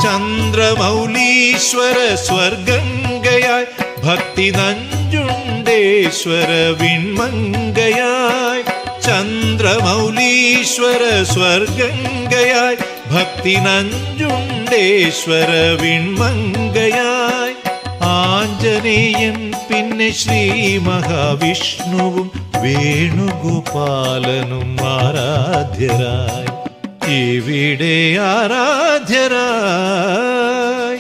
ചന്ദ്രമൗലീശ്വര സ്വർഗംഗയായി ഭക്തി നഞ്ചുണ്ടേശ്വര വിൺമങ്കയായി ചന്ദ്രമൗലീശ്വര സ്വർഗംഗയായി ഭക്തി നഞ്ചുണ്ടേശ്വര വിൺമങ്കയായി ആഞ്ജനേയൻ പിന്നെ ശ്രീ മഹാവിഷ്ണുവും വേണുഗോപാലനും ആരാധ്യരായി ഇവിടെ ആരാധ്യരായി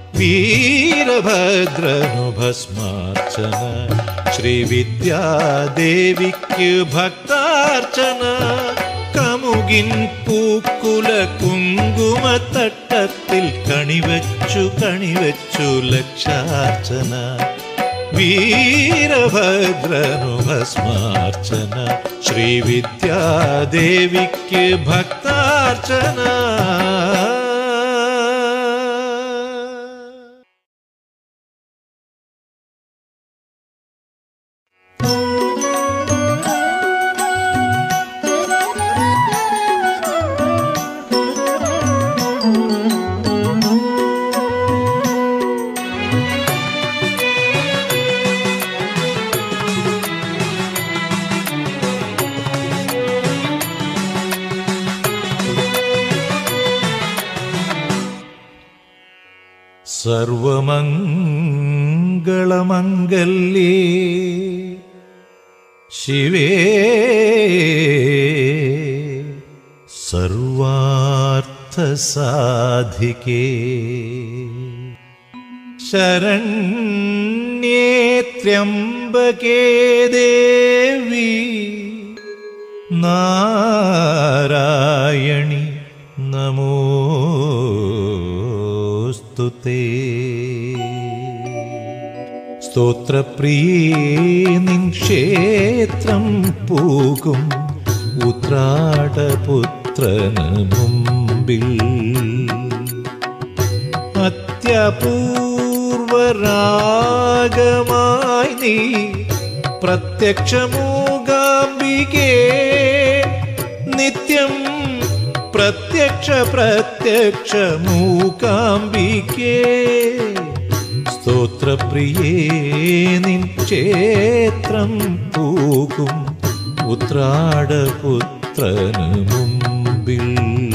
വീരഭദ്രനു ഭസ്മാർച്ചന ശ്രീവിദ്യാദേവിക്ക് ഭക്താർച്ചന കമുകിൻ പൂക്കുല കുങ്കുമത്തട്ടത്തിൽ കണിവച്ചു കണിവച്ചു ലക്ഷാർച്ചന വീരഭദ്രനു ഭസ്മാർച്ചന ശ്രീവിദ്യാദേവിക്ക് ഭക്താർച്ചന സർവമംഗളമംഗല്യേ ശിവേ സർവാർത്ഥസാധികേ ശരണ്യേ ത്രയംബകേ ദേവി നാരായണി നമോസ്തു തേ സ്തോത്രപ്രിയേ നിൻ ക്ഷേത്രം പോകും ഉത്രാടപുത്രന് മുമ്പിൽ അത്യപൂർവരാഗമായി നീ പ്രത്യക്ഷമൂകാംബികേ നിത്യം പ്രത്യക്ഷ പ്രത്യക്ഷ മൂകാംബികേ സ്തോത്രപ്രിയേ നിൻ ക്ഷേത്രം പോകും ഉത്രാടപുത്രന് മുമ്പിൽ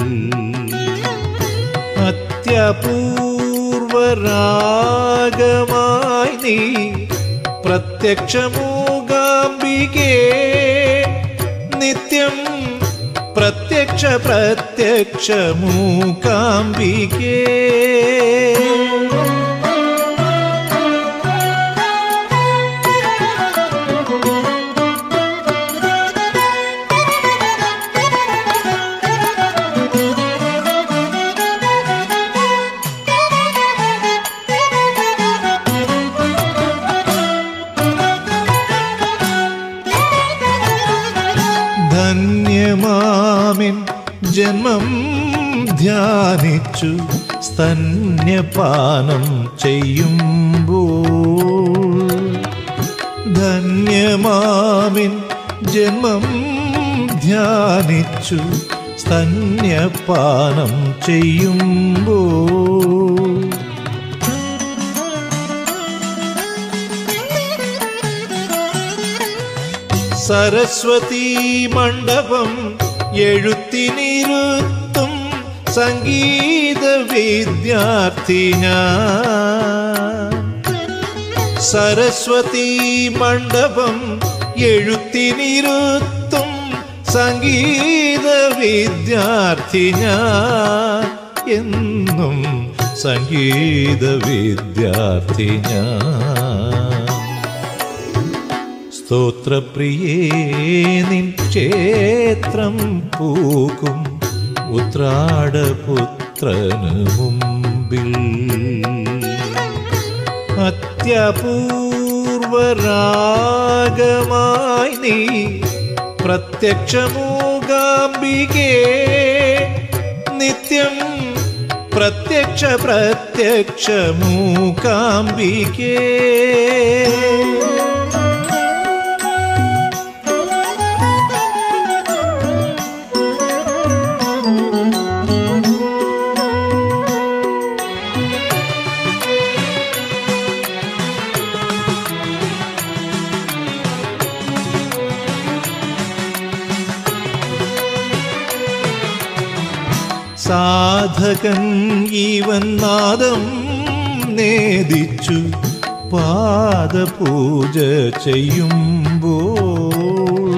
അത്യപൂർവരാഗമായി നീ പ്രത്യക്ഷമൂകാംബികേ നിത്യം പ്രത്യക്ഷ പ്രത്യക്ഷ മൂകാംബികേ ധന്യമാമിൻ ജന്മം ധ്യാനിച്ചു സ്തന്യപാനം ചെയ്യുമ്പോൾ ധന്യമാമിൻ ജന്മം ധ്യാനിച്ചു സ്തന്യപാനം ചെയ്യുമ്പോൾ സരസ്വതി മണ്ഡപം എഴുത്തിനിരുത്തും സംഗീത വിദ്യാർത്ഥി ഞാൻ സരസ്വതി മണ്ഡപം എഴുത്തിനിരുത്തും സംഗീത വിദ്യാർത്ഥി ഞാൻ എന്നും സംഗീത വിദ്യാർത്ഥി ഞാൻ സ്തോത്രപ്രിയേ നിൻ ക്ഷേത്രം പൂക്കും ഉത്രാടപുത്രന് മുമ്പിൽ അത്യപൂർവരാഗമായി നീ പ്രത്യക്ഷമൂകാംബികേ നിത്യം പ്രത്യക്ഷ പ്രത്യക്ഷ മൂകാംബികേ സാധകൻ ഈവൻ നാദം നേദിച്ചു പാദപൂജ ചെയ്യുമ്പോൾ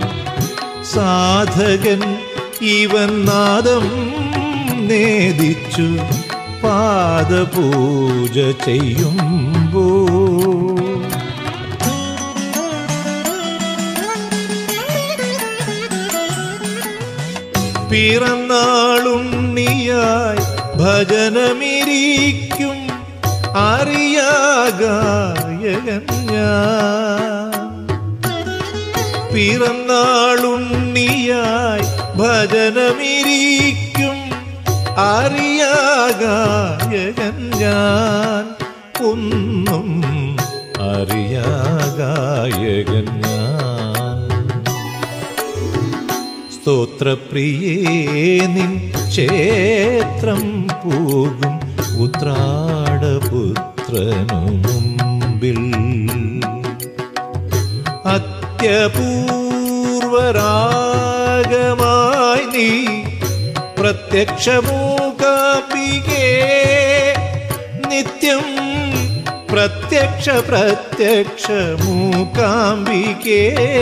സാധകൻ ഇവൻ നാദം നേദിച്ചു പാദപൂജ ചെയ്യുമ്പോൾ പിറന്നാളുണ്ണിയായി ഭജനമിരിക്കും അറിയാകായകൻ ഞാൻ പിറന്നാളുണ്ണിയായി ഭജനമിരിക്കും അറിയാകായകൻ ഞാൻ ഒന്നും അറിയാകായകൻ ഞാൻ സ്തോത്രപ്രിയേ നിൻ ക്ഷേത്രം പോകും ഉത്രാടപുത്രനു മുമ്പിൽ അത്യപൂർവരാഗമായി നീ പ്രത്യക്ഷമൂകാംബികേ നിത്യം പ്രത്യക്ഷ പ്രത്യക്ഷ മൂകാംബികേ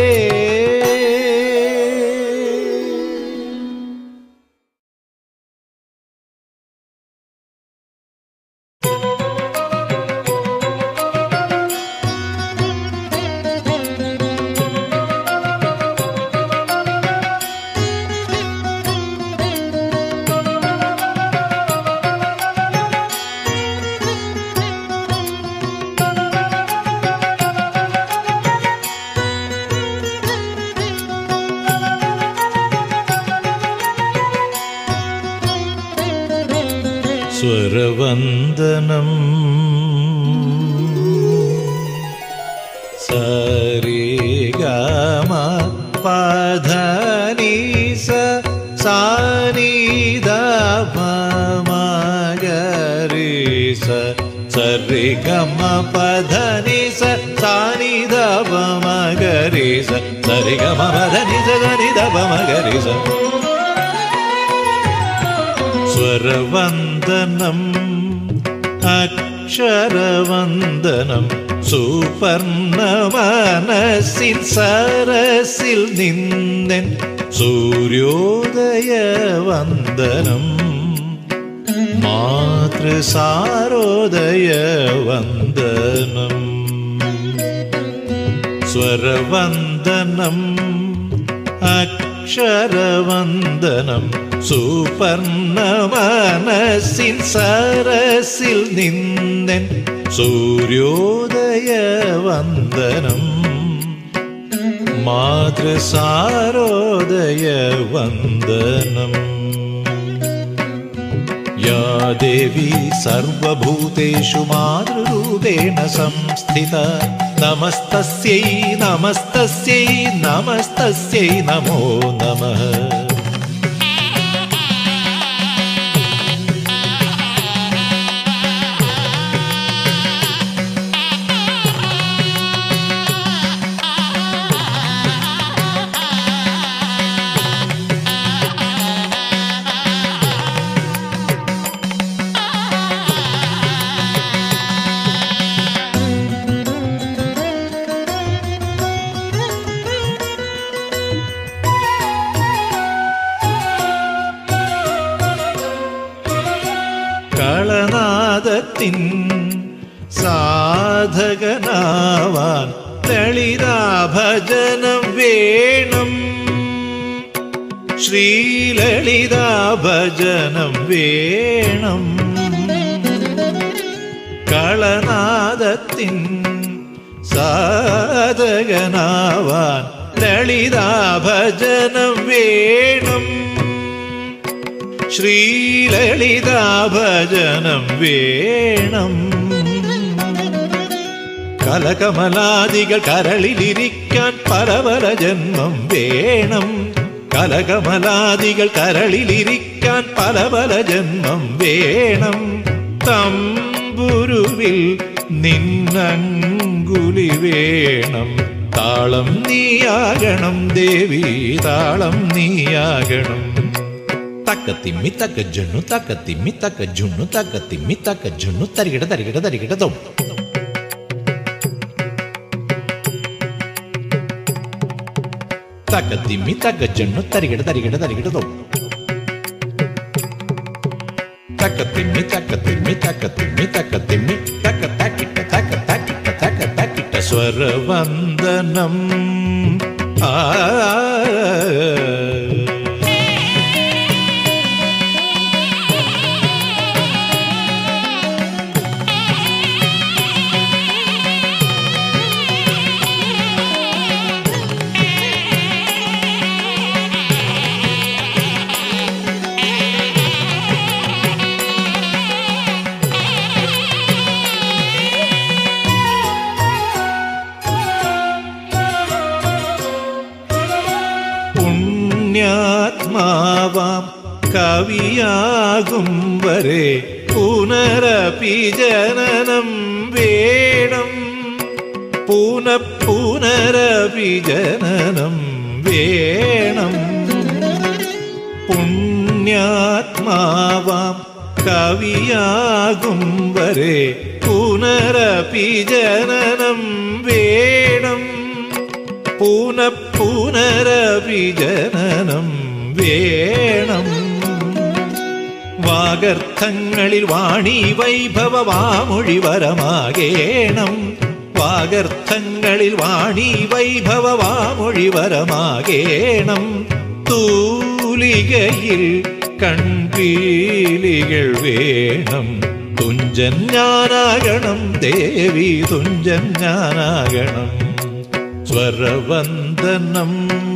സ്വരവന്ദനം സരിഗമ പധനി സ സാനിദ മഗരി സ സരിഗമ പധനി സ സാനിദ മഗരി സ സരിഗമ പധനി സ സനിദ മഗരി സ സ്വരവന്ദനം അക്ഷരവന്ദനം സുപർണ മനസ്സിൻ സരസിൽ നിന്നൻ സൂര്യോദയ വന്ദനം മാതൃസാരോദയ വന്ദനം സ്വരവന്ദനം അക്ഷരവന്ദനം സുപർണ മനസ്സിൻ സരസിൽ നിന്നൻ സൂര്യോദയ വന്ദനം മാതൃസാരോദയ വന്ദനം या देवी सर्वभूतेषु मातृरूपेण संस्थिता नमस्तस्यै नमस्तस्यै नमस्तस्यै नमो नमः കളനാദത്തിൻ സാധകനാവാൻ ലളിതാഭജനം വേണം ശ്രീലളിതാഭജനം വേണം കളനാദത്തിൻ സാധകനാവാൻ ലളിതാഭജനം വേണം ശ്രീലളിതാഭജനം വേണം കലകമലാദികൾ കരളിലിരിക്കാൻ പല പല ജന്മം വേണം കലകമലാദികൾ കരളിലിരിക്കാൻ പല പല ജന്മം വേണം തമ്പുരുവിൽ നിന്നങ്കുലി വേണം താളം നീയാകണം ദേവി താളം നീയാകണം തക്ക തിമ്മി തക്ക ജുണ്ണു തക്ക തിമ്മി തക്ക ജുണ്ണു തക്ക തിമ്മി തക്ക ജുണ്ണു തരികിട തരികിട തരികിട തൊം തക്ക തിമ്മി തക്ക ജുണ്ണു തരികിട തരികിട തരികിട തൊം തക്ക തിമ്മി തക്ക തിമ്മി തക്ക തിമ്മി തക്ക തിമ്മി തക്ക തക്കിട്ട തക്ക തക്കിട്ട തക്ക തക്കിട്ട സ്വരവന്ദനം ആ പുണ്യാത്മാവാം കവിയാകും വരെ പുനരപി ജനനം വേണം പുന പുനരപി ജനനം വേണം പുണ്യാത്മാവാം കവിയാകും വരെ പുനരപി ജനനം വേണം പുന പുനരപി ജനനം വേണം വാഗർത്ഥങ്ങളിൽ വാണി വൈഭവ വാമൊഴി വരമാകേണം വാഗർത്ഥങ്ങളിൽ വാണി വൈഭവ വാമൊഴി വരമാകേണം തൂലികയിൽ കൺപീലികൾ വേണം തുഞ്ചൻ ഞാനാകണം ദേവി തുഞ്ചൻ ഞാനാകണം സ്വരവന്ദനം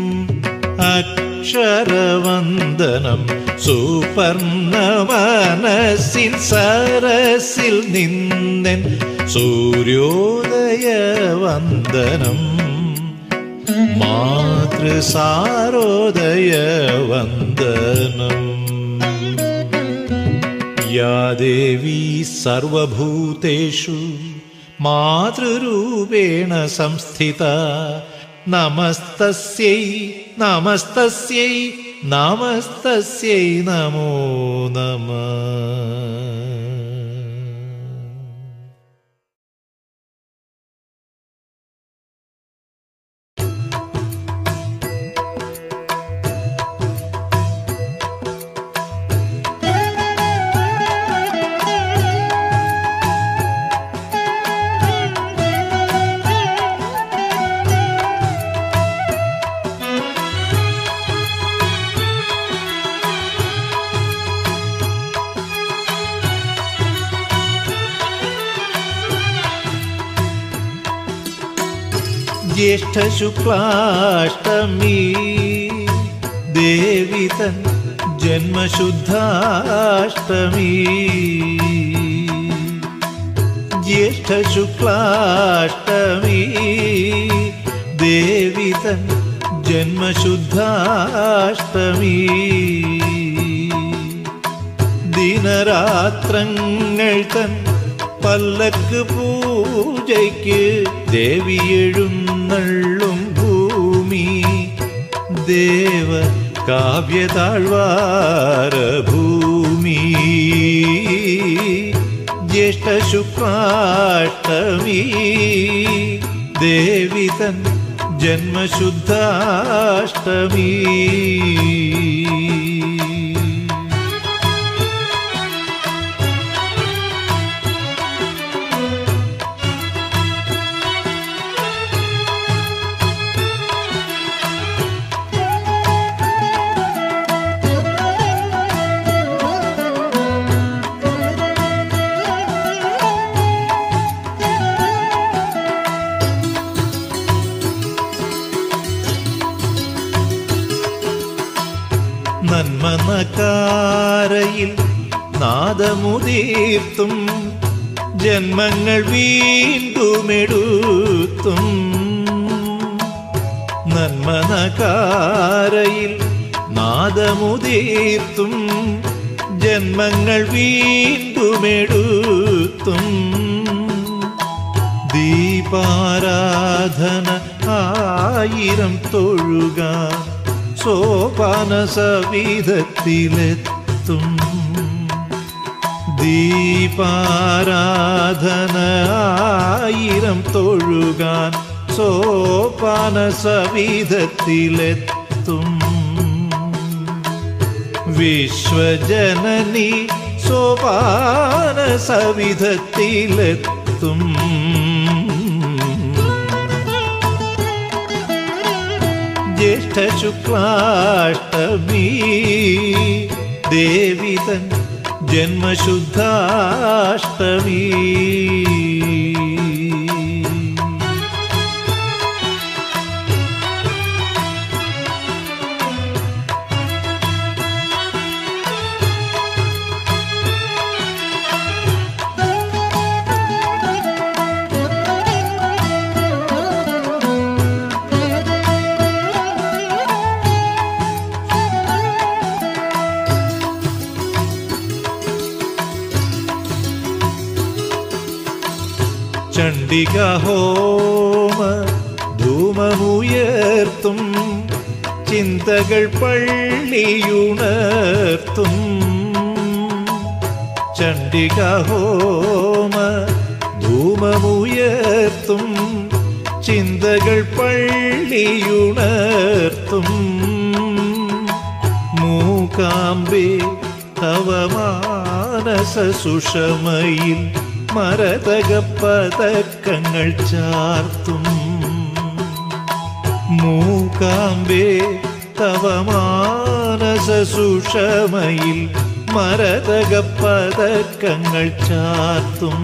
അക്ഷരവന്ദനം സുപർണ മനസ്സിൻ സരസിൽ നിന്നൻ സൂര്യോദയ വന്ദനം മാതൃസാരോദയ വന്ദനം യാ ദേവി സർവഭൂതേഷു മാതൃരൂപേണ സംസ്ഥിത നമസ്തസ്യൈ നമസ്തസ്യൈ നമസ്തസ്യൈ നമോ നമ ജ്യേഷ്ഠശുക്ലാഷ്ടമി ദേവി തൻ ജന്മശുദ്ധാഷ്ടമി ജ്യേഷ്ഠശുക്ലാഷ്ടമി ദേവി തൻ ജന്മശുദ്ധാഷ്ടമി ദിനരാത്രങ്ങൾ തൻ പല്ലക്ക് പൂജയ്ക്ക് ദേവി എഴുന്നള്ളും ഭൂമി ദേവ കാവ്യതാഴ്വാര ഭൂമി ജ്യേഷ്ഠശുക്ലാഷ്ടമി ദേവി തൻ ജന്മശുദ്ധാഷ്ടമി നന്മ നക്കാരയിൽ നാദമുതീർത്തും ജന്മങ്ങൾ വീണ്ടുമെടുത്തും നന്മ നക്കാരയിൽ നാദമുതീർത്തും ജന്മങ്ങൾ വീണ്ടുമെടുത്തും ദീപാരാധന ആയിരം തൊഴുക സോപാന സവിധത്തിലെത്തും ദീപാരാധന ആയിരം തൊഴുകാൻ സോപാന സവിധത്തിലെത്തും വിശ്വജനനി സോപാന സവിധത്തിലെത്തും ജ്യേഷ്ഠ ശുക്ലാഷ്ടമി ദേവിതൻ ജന്മശുദ്ധാഷ്ടമി ചണ്ഡിക ഹോമ ധൂമമുയർത്തും ചിന്തകൾ പള്ളിയുണർത്തും ചണ്ഡിക ഹോമ ധൂമമുയർത്തും ചിന്തകൾ പള്ളിയുണർത്തും മൂകാംബേ തവ മാനസ സുഷമയിൽ മരതക പതക്കങ്ങൾ ചാർത്തും മൂകാംബേ തവ മാനസ സുഷമയിൽ മരതക പതക്കങ്ങൾ ചാർത്തും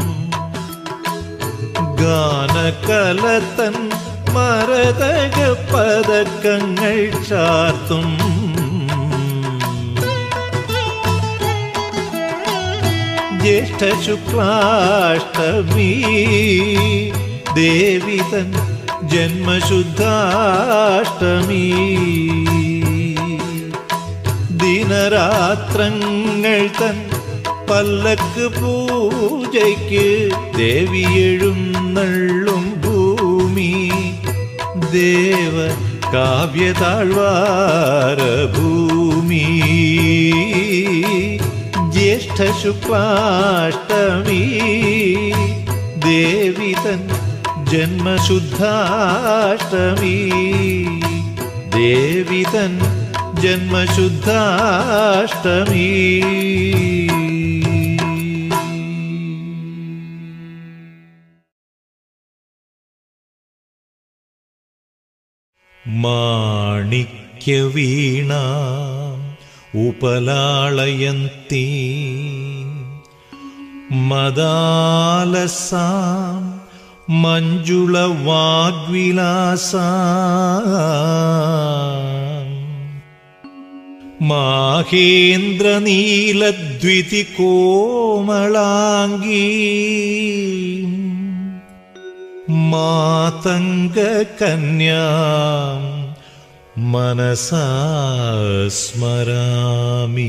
ഗാനകലത്തൻ മരതക പതക്കങ്ങൾ ചാർത്തും ജ്യേഷ്ഠ ശുക്ലാഷ്ടമി ദേവിതൻ ജന്മശുദ്ധാഷ്ടമി ദിനരാത്രങ്ങൾ തൻ പല്ലക്ക് പൂജയ്ക്ക് ദേവി എഴുന്നള്ളും ഭൂമി ദേവ കാവ്യതാഴ്വാര ഭൂമി ജ്യേഷ്ഠ ശുക്ലാഷ്ടമി ദേവിതൻ ജന്മശുദ്ധാഷ്ടമി ദേവിതൻ ജന്മശുദ്ധാഷ്ടമി മാണിക്യവീണ ഉപലാളയന്തി മദാലസാം മഞ്ജുളവാഗ്വിലാസാ മാഹേന്ദ്രനീലദ്വിതി കോമളാംഗീ മാതംഗകന്യാം മനസാ സ്മരാമി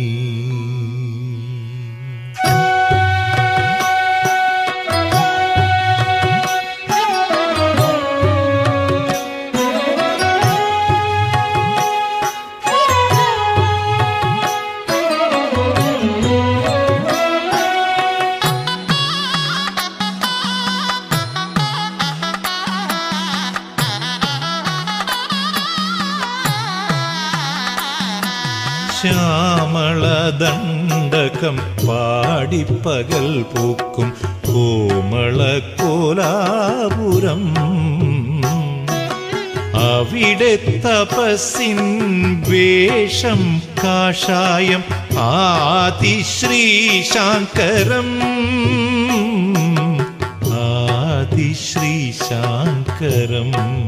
ശ്യാമളദണ്ഡകം പാടിപ്പകൽ പൂക്കും കോമള കോലാപുരം അവിടെ തപസ്സിൻ വേഷം കാഷായം ആദിശ്രീശാങ്കരം ആദിശ്രീശാങ്കരം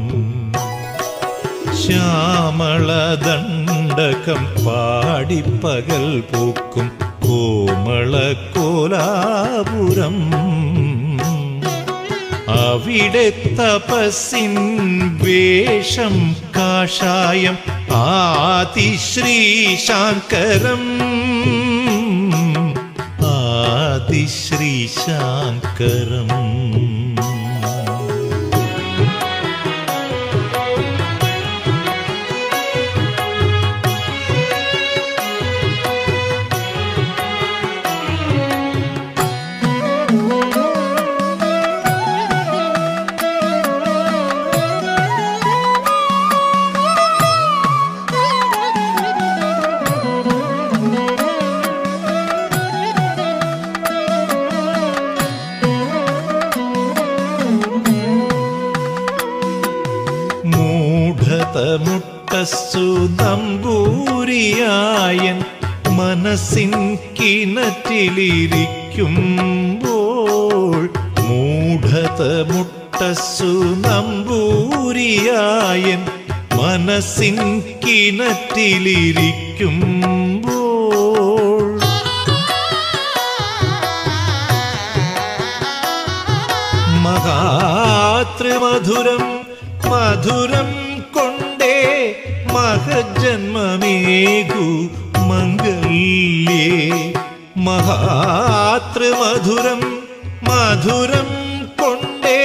ശ്യാമളദണ്ഡകം പാടിപ്പകൽ പൂക്കും കോമള കോലാപുരം അവിടെ തപസ്സിൻ വേഷം കാഷായം ആദിശ്രീശാങ്കരം ആദിശ്രീശാങ്കരം മുട്ടസ്സു നമ്പൂരിയായൻ മനസ്സിൻ കിണറ്റിലിരിക്കുമ്പോൾ മൂഢത മുട്ടസ്സു നമ്പൂരിയായൻ മനസ്സിൻ കിണറ്റിലിരിക്കുമ്പോൾ മഹാത്രിമധുരം മധുരം കൊണ്ടേ മഹജന്മമേകു മംഗല്യേ മഹാത്രിമധുരം മധുരം കൊണ്ടേ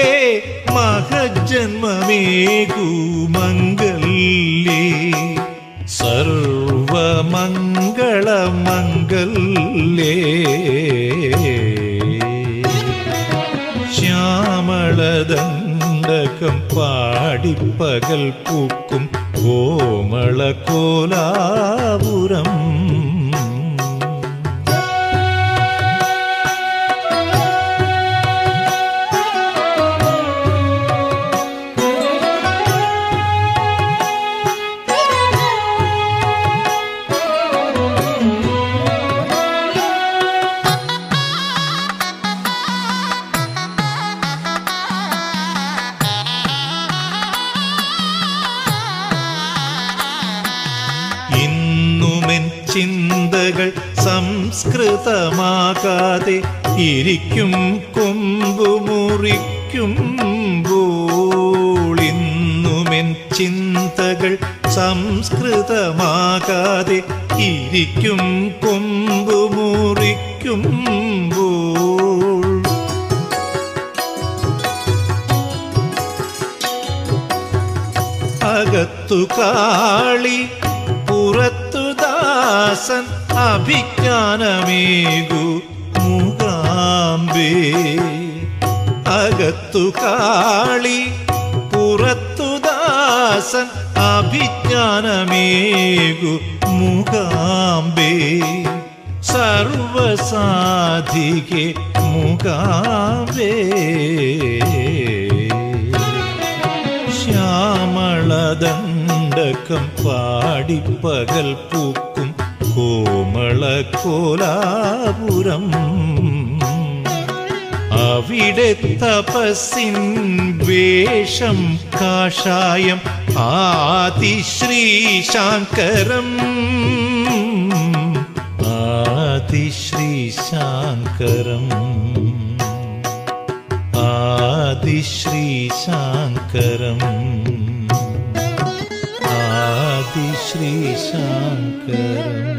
മഹജന്മമേകു മംഗല്യേ സർവമംഗളമംഗല്യേ ശ്യാമളദണ്ഡകം പാടിപ്പകൽ പൂക്കും കോമള കോലാപുരം ഇന്നുമെൻ ചിന്തകൾ സംസ്കൃതമാകാതെ ഇരിക്കും കൊമ്പുമുറിക്കുമ്പോൾ ഇന്നുമെൻ ചിന്തകൾ സംസ്കൃതമാകാതെ ഇരിക്കും കൊമ്പുമുറിക്കുമ്പോൾ അകത്തു കാളി പുറത്തു ദാസൻ അഭിജ്ഞാനമേകു മുകാമ്പേ അകത്തു കാളി പുറത്തു ദാസൻ അഭിജ്ഞാനമേകു മുകാമ്പേ സർവസാധികെ മുകാമ്പേ ശ്യാമളദണ്ഡകം പാടിപ്പകൽ പൂക്കും കോമള കോലാപുരം അവിടെ തപസ്സിൻ വേഷം കാഷായം ആദിശ്രീശാങ്കരം ആദിശ്രീശാങ്കരം ആദിശ്രീശാങ്കരം ആദിശ്രീശാങ്കരം